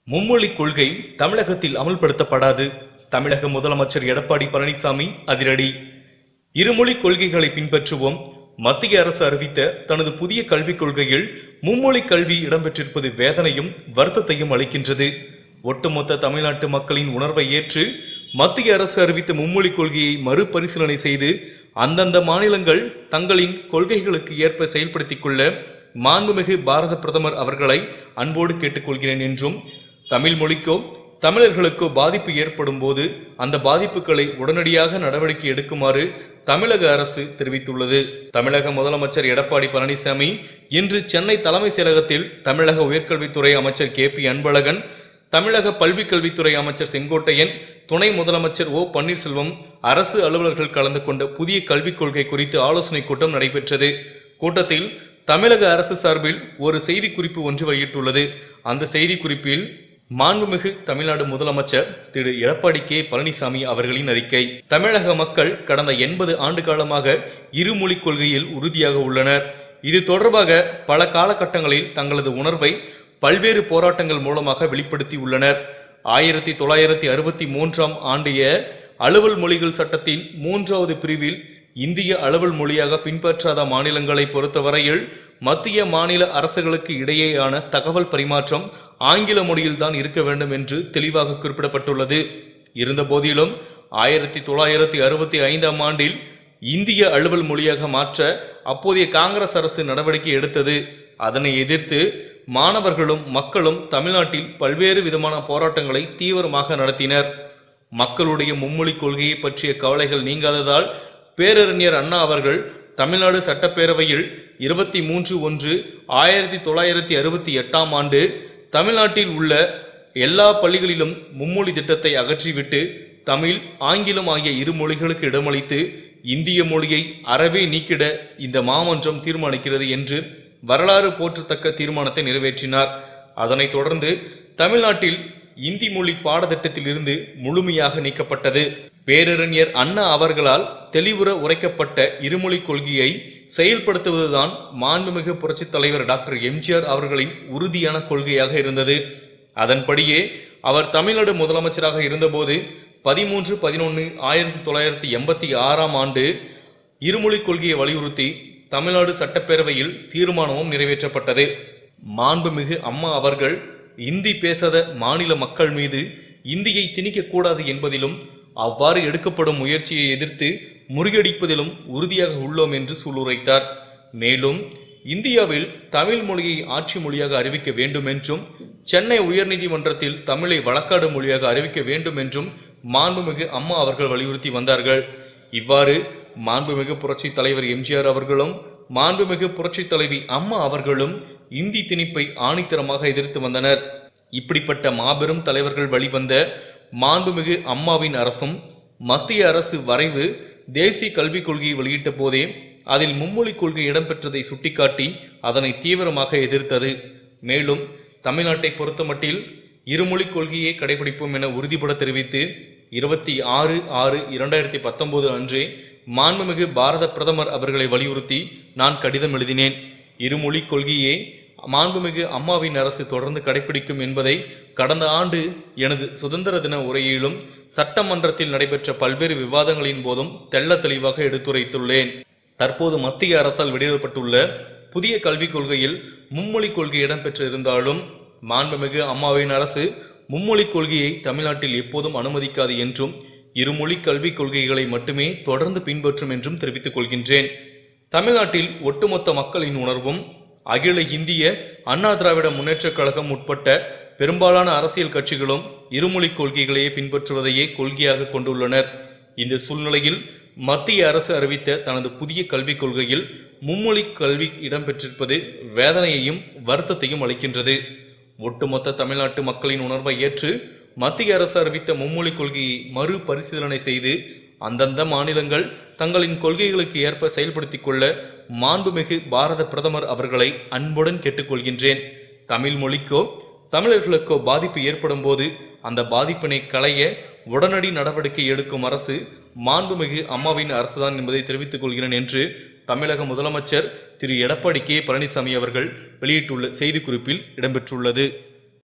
மும்மொழி கொள்கை தமிழகத்தில் அமல்படுத்தப்படாது தமிழக முதலமைச்சர் எடப்பாடி பழனிசாமி அதிரடி இருமொழி கொள்கைகளை பின்பற்றுவோம் மத்திய அரசு அறிவித்த தனது புதிய கல்விக் கொள்கையில் மும்மொழி கல்வி இடம்பெற்றிருப்பது வேதனையும் வருத்தத்தையும் அளிக்கின்றது ஒட்டுமொத்த தமிழ்நாட்டு மக்களின் உணர்வை ஏற்று மத்திய அரசு அறிவித்த மும்மொழி கொள்கையை மறுபரிசீலனை செய்து அந்தந்த மாநிலங்கள் தங்களின் கொள்கைகளுக்கு ஏற்ப செயல்படுத்திக் கொள்ள மாண்புமிகு பாரத பிரதமர் அவர்களை அன்போடு கேட்டுக்கொள்கிறேன் என்றும் தமிழ் மொழிக்கோ தமிழர்களுக்கோ பாதிப்பு ஏற்படும் போது அந்த பாதிப்புகளை உடனடியாக நடவடிக்கை எடுக்குமாறு தமிழக அரசு தெரிவித்துள்ளது தமிழக முதலமைச்சர் எடப்பாடி பழனிசாமி இன்று சென்னை தலைமை செயலகத்தில் தமிழக உயர்கல்வித்துறை அமைச்சர் கே பி அன்பழகன் தமிழக பல்விக் கல்வித்துறை அமைச்சர் செங்கோட்டையன் துணை முதலமைச்சர் ஓ பன்னீர்செல்வம் அரசு அலுவலர்கள் கலந்து கொண்ட புதிய கல்விக் கொள்கை குறித்து ஆலோசனைக் கூட்டம் நடைபெற்றது கூட்டத்தில் தமிழக அரசு சார்பில் ஒரு செய்திக்குறிப்பு ஒன்று வெளியிட்டுள்ளது அந்த செய்திக்குறிப்பில் மாண்புமிகு தமிழ்நாடு முதலமைச்சர் திரு எடப்பாடி கே பழனிசாமி அவர்களின் அறிக்கை தமிழக மக்கள் கடந்த எண்பது ஆண்டு காலமாக இருமொழி கொள்கையில் உறுதியாக உள்ளனர் இது தொடர்பாக பல காலகட்டங்களில் தங்களது உணர்வை பல்வேறு போராட்டங்கள் மூலமாக வெளிப்படுத்தி உள்ளனர் ஆயிரத்தி தொள்ளாயிரத்தி அறுபத்தி மூன்றாம் ஆண்டிய அலுவல் மொழிகள் சட்டத்தின் மூன்றாவது பிரிவில் இந்திய அலுவல் மொழியாக பின்பற்றாத மாநிலங்களை பொறுத்தவரையில் மத்திய மாநில அரசுகளுக்கு இடையேயான தகவல் பரிமாற்றம் ஆங்கில மொழியில்தான் இருக்க வேண்டும் என்று தெளிவாக குறிப்பிடப்பட்டுள்ளது இருந்த போதிலும் ஆயிரத்தி தொள்ளாயிரத்தி அறுபத்தி ஐந்தாம் ஆண்டில் இந்திய அலுவல் மொழியாக மாற்ற அப்போதைய காங்கிரஸ் அரசு நடவடிக்கை எடுத்தது அதனை எதிர்த்து மாணவர்களும் மக்களும் தமிழ்நாட்டில் பல்வேறு விதமான போராட்டங்களை தீவிரமாக நடத்தினர் மக்களுடைய மும்மொழி கொள்கையை பற்றிய கவலைகள் நீங்காததால் பேரறிஞர் அண்ணா அவர்கள் தமிழ்நாடு சட்டப்பேரவையில் இருபத்தி மூன்று ஒன்று ஆயிரத்தி தொள்ளாயிரத்தி அறுபத்தி எட்டாம் ஆண்டு தமிழ்நாட்டில் உள்ள எல்லா பள்ளிகளிலும் மும்மொழி திட்டத்தை அகற்றிவிட்டு தமிழ் ஆங்கிலம் ஆகிய இரு மொழிகளுக்கு இடமளித்து இந்திய மொழியை அறவே நீக்கிட இந்த மாமன்றம் தீர்மானிக்கிறது என்று வரலாறு போற்றத்தக்க தீர்மானத்தை நிறைவேற்றினார் அதனைத் தொடர்ந்து தமிழ்நாட்டில் இந்தி மொழி பாடத்திட்டத்தில் இருந்து முழுமையாக நீக்கப்பட்டது பேரறிஞர் அண்ணா அவர்களால் தெளிவுற உரைக்கப்பட்ட இருமொழி கொள்கையை செயல்படுத்துவதுதான் மாண்புமிகு புரட்சித் தலைவர் டாக்டர் எம்ஜிஆர் அவர்களின் உறுதியான கொள்கையாக இருந்தது அதன்படியே அவர் தமிழ்நாடு முதலமைச்சராக இருந்தபோது பதிமூன்று பதினொன்று ஆயிரத்தி தொள்ளாயிரத்தி எண்பத்தி ஆறாம் ஆண்டு இருமொழி கொள்கையை வலியுறுத்தி தமிழ்நாடு சட்டப்பேரவையில் தீர்மானமும் நிறைவேற்றப்பட்டது மாண்புமிகு அம்மா அவர்கள் இந்தி பேசாத மாநில மக்கள் மீது இந்தியை திணிக்கக்கூடாது என்பதிலும் அவ்வாறு எடுக்கப்படும் முயற்சியை எதிர்த்து முறியடிப்பதிலும் உறுதியாக உள்ளோம் என்று சூளுரைத்தார் மேலும் இந்தியாவில் தமிழ் மொழியை ஆட்சி மொழியாக அறிவிக்க வேண்டும் என்றும் சென்னை உயர்நீதிமன்றத்தில் தமிழை வழக்காடு மொழியாக அறிவிக்க வேண்டும் என்றும் மாண்புமிகு அம்மா அவர்கள் வலியுறுத்தி வந்தார்கள் இவ்வாறு மாண்புமிகு புரட்சி தலைவர் எம்ஜிஆர் அவர்களும் மாண்புமிகு புரட்சி தலைவி அம்மா அவர்களும் இந்தி திணிப்பை ஆணித்தரமாக எதிர்த்து வந்தனர் இப்படிப்பட்ட மாபெரும் தலைவர்கள் வழிவந்த மாண்புமிகு அம்மாவின் அரசும் மத்திய அரசு வரைவு தேசிய கல்விக் கொள்கையை வெளியிட்ட போதே அதில் மும்மொழி கொள்கை இடம்பெற்றதை சுட்டிக்காட்டி அதனை தீவிரமாக எதிர்த்தது மேலும் தமிழ்நாட்டை பொறுத்தமட்டில் இருமொழி கொள்கையை கடைபிடிப்போம் என உறுதிபட தெரிவித்து இருபத்தி ஆறு ஆறு இரண்டாயிரத்தி பத்தொன்பது அன்றே மாண்புமிகு பாரத பிரதமர் அவர்களை வலியுறுத்தி நான் கடிதம் எழுதினேன் இருமொழி கொள்கையே மாண்புமிகு அம்மாவின் அரசு தொடர்ந்து கடைபிடிக்கும் என்பதை கடந்த ஆண்டு எனது சுதந்திர தின உரையிலும் சட்டமன்றத்தில் நடைபெற்ற பல்வேறு விவாதங்களின் போதும் தெள்ள தெளிவாக எடுத்துரைத்துள்ளேன் தற்போது மத்திய அரசால் வெளியிடப்பட்டுள்ள புதிய கல்விக் கொள்கையில் மும்மொழி கொள்கை இடம்பெற்று இருந்தாலும் மாண்புமிகு அம்மாவின் அரசு மும்மொழி கொள்கையை தமிழ்நாட்டில் எப்போதும் அனுமதிக்காது என்றும் இருமொழி கல்விக் கொள்கைகளை மட்டுமே தொடர்ந்து பின்பற்றும் என்றும் தெரிவித்துக் கொள்கின்றேன் தமிழ்நாட்டில் ஒட்டுமொத்த மக்களின் உணர்வும் அகில இந்திய அண்ணா திராவிட முன்னேற்றக் கழகம் உட்பட்ட பெரும்பாலான அரசியல் கட்சிகளும் இருமொழி கொள்கைகளையே பின்பற்றுவதையே கொள்கையாக கொண்டுள்ளனர் இந்த சூழ்நிலையில் மத்திய அரசு அறிவித்த தனது புதிய கல்விக் கொள்கையில் மும்மொழி கல்வி இடம்பெற்றிருப்பது வேதனையையும் வருத்தத்தையும் அளிக்கின்றது ஒட்டுமொத்த தமிழ்நாட்டு மக்களின் உணர்வை ஏற்று மத்திய அரசு அறிவித்த மும்மொழி கொள்கையை மறுபரிசீலனை செய்து அந்தந்த மாநிலங்கள் தங்களின் கொள்கைகளுக்கு ஏற்ப செயல்படுத்திக் கொள்ள மாண்புமிகு பாரத பிரதமர் அவர்களை அன்புடன் கேட்டுக்கொள்கின்றேன் தமிழ் மொழிக்கோ தமிழர்களுக்கோ பாதிப்பு ஏற்படும் போது அந்த பாதிப்பினை களைய உடனடி நடவடிக்கை எடுக்கும் அரசு மாண்புமிகு அம்மாவின் அரசுதான் என்பதை தெரிவித்துக் கொள்கிறேன் என்று தமிழக முதலமைச்சர் திரு எடப்பாடி கே பழனிசாமி அவர்கள் வெளியிட்டுள்ள செய்திக்குறிப்பில் இடம்பெற்றுள்ளது